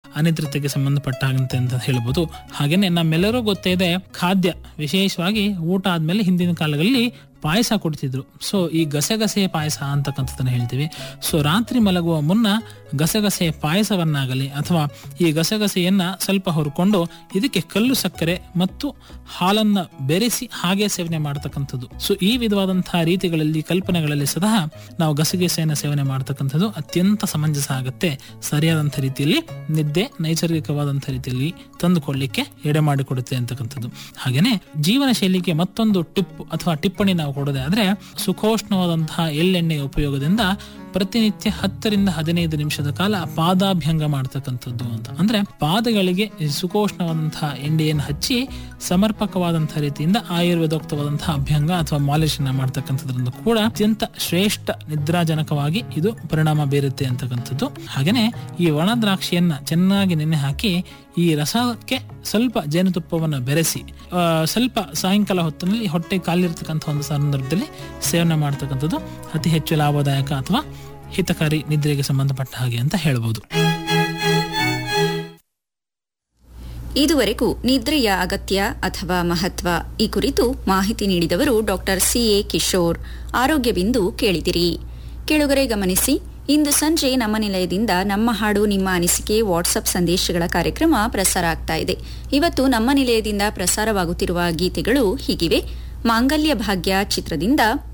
ಅನಿದ್ರತೆಗೆ ಸಂಬಂಧಪಟ್ಟಾಗಂತೆ ಅಂತ ಹೇಳ್ಬೋದು ಹಾಗೇನೆ ನಮ್ಮೆಲ್ಲರೂ ಗೊತ್ತೇ ಇದೆ ಖಾದ್ಯ ವಿಶೇಷವಾಗಿ ಊಟ ಆದ್ಮೇಲೆ ಹಿಂದಿನ ಕಾಲಗಳಲ್ಲಿ ಪಾಯಸ ಕೊಡ್ತಿದ್ರು ಸೊ ಈ ಗಸಗಸೆ ಪಾಯಸ ಅಂತಕ್ಕಂಥದ್ದನ್ನ ಹೇಳ್ತೀವಿ ಸೊ ರಾತ್ರಿ ಮಲಗುವ ಮುನ್ನ ಗಸಗಸೆ ಪಾಯಸವನ್ನಾಗಲಿ ಅಥವಾ ಈ ಗಸಗಸೆಯನ್ನ ಸ್ವಲ್ಪ ಹೊರ್ಕೊಂಡು ಇದಕ್ಕೆ ಕಲ್ಲು ಸಕ್ಕರೆ ಮತ್ತು ಹಾಲನ್ನ ಬೆರೆಸಿ ಹಾಗೆ ಸೇವನೆ ಮಾಡತಕ್ಕಂಥದ್ದು ಸೊ ಈ ವಿಧವಾದಂತಹ ರೀತಿಗಳಲ್ಲಿ ಕಲ್ಪನೆಗಳಲ್ಲಿ ಸದಾ ನಾವು ಗಸಗಸೆಯನ್ನು ಸೇವನೆ ಮಾಡತಕ್ಕಂಥದ್ದು ಅತ್ಯಂತ ಸಮಂಜಸ ಆಗುತ್ತೆ ಸರಿಯಾದಂಥ ರೀತಿಯಲ್ಲಿ ನಿದ್ದೆ ನೈಸರ್ಗಿಕವಾದಂಥ ರೀತಿಯಲ್ಲಿ ತಂದುಕೊಳ್ಳಿಕ್ಕೆ ಎಡೆ ಮಾಡಿಕೊಡುತ್ತೆ ಅಂತಕ್ಕಂಥದ್ದು ಹಾಗೇನೆ ಜೀವನ ಶೈಲಿಗೆ ಮತ್ತೊಂದು ಟಿಪ್ ಅಥವಾ ಟಿಪ್ಪಣಿ ನಾವು ಕೊಡೋದೇ ಆದ್ರೆ ಸುಖೋಷ್ಣವಾದಂತಹ ಎಳ್ಳೆಣ್ಣೆಯ ಉಪಯೋಗದಿಂದ ಪ್ರತಿನಿತ್ಯ ಹತ್ತರಿಂದ ಹದಿನೈದು ನಿಮಿಷದ ಕಾಲ ಪಾದಾಭ್ಯಂಗ ಮಾಡ್ತಕ್ಕಂಥದ್ದು ಅಂತ ಅಂದ್ರೆ ಪಾದಗಳಿಗೆ ಈ ಸುಖೋಷ್ಣವಾದಂತಹ ಎಣ್ಣೆಯನ್ನು ಹಚ್ಚಿ ಸಮರ್ಪಕವಾದಂತಹ ರೀತಿಯಿಂದ ಆಯುರ್ವೇದೋಕ್ತವಾದಂತಹ ಅಭ್ಯಂಗ ಅಥವಾ ಮಾಲಿಶನ್ನ ಮಾಡ್ತಕ್ಕಂಥದ್ರಿಂದ ಕೂಡ ಅತ್ಯಂತ ಶ್ರೇಷ್ಠ ನಿದ್ರಾಜನಕವಾಗಿ ಇದು ಪರಿಣಾಮ ಬೀರುತ್ತೆ ಅಂತಕ್ಕಂಥದ್ದು ಹಾಗೇನೆ ಈ ಒಣ ದ್ರಾಕ್ಷಿಯನ್ನ ಚೆನ್ನಾಗಿ ನೆನೆ ಹಾಕಿ ಈ ರಸಕ್ಕೆ ಸ್ವಲ್ಪ ಜೇನುತುಪ್ಪವನ್ನು ಬೆರೆಸಿ ಆ, ಸ್ವಲ್ಪ ಸಾಯಂಕಾಲ ಹೊತ್ತಿನಲ್ಲಿ ಹೊಟ್ಟೆ ಕಾಲಿರ್ತಕ್ಕಂಥ ಒಂದು ಸಂದರ್ಭದಲ್ಲಿ ಸೇವನೆ ಮಾಡ್ತಕ್ಕಂಥದ್ದು ಅತಿ ಹೆಚ್ಚು ಲಾಭದಾಯಕ ಅಥವಾ ಹಿತಕಾರಿ ನಿದ್ರೆಗೆ ಸಂಬಂಧಪಟ್ಟ ಹಾಗೆ ಅಂತ ಹೇಳ್ಬೋದು ಇದುವರೆಗೂ ನಿದ್ರೆಯ ಅಗತ್ಯ ಅಥವಾ ಮಹತ್ವ ಈ ಕುರಿತು ಮಾಹಿತಿ ನೀಡಿದವರು ಡಾಕ್ಟರ್ ಸಿಎ ಕಿಶೋರ್ ಆರೋಗ್ಯ ಬಿಂದು ಕೇಳಿದಿರಿ ಕೆಳಗರೆ ಗಮನಿಸಿ ಇಂದು ಸಂಜೆ ನಮ್ಮ ನಿಲಯದಿಂದ ನಮ್ಮ ಹಾಡು ನಿಮ್ಮ ಅನಿಸಿಕೆ ವಾಟ್ಸಪ್ ಸಂದೇಶಗಳ ಕಾರ್ಯಕ್ರಮ ಪ್ರಸಾರ ಆಗ್ತಾ ಇದೆ ಇವತ್ತು ನಮ್ಮ ನಿಲಯದಿಂದ ಪ್ರಸಾರವಾಗುತ್ತಿರುವ ಗೀತೆಗಳು ಹೀಗಿವೆ ಮಾಂಗಲ್ಯ ಭಾಗ್ಯ ಚಿತ್ರದಿಂದ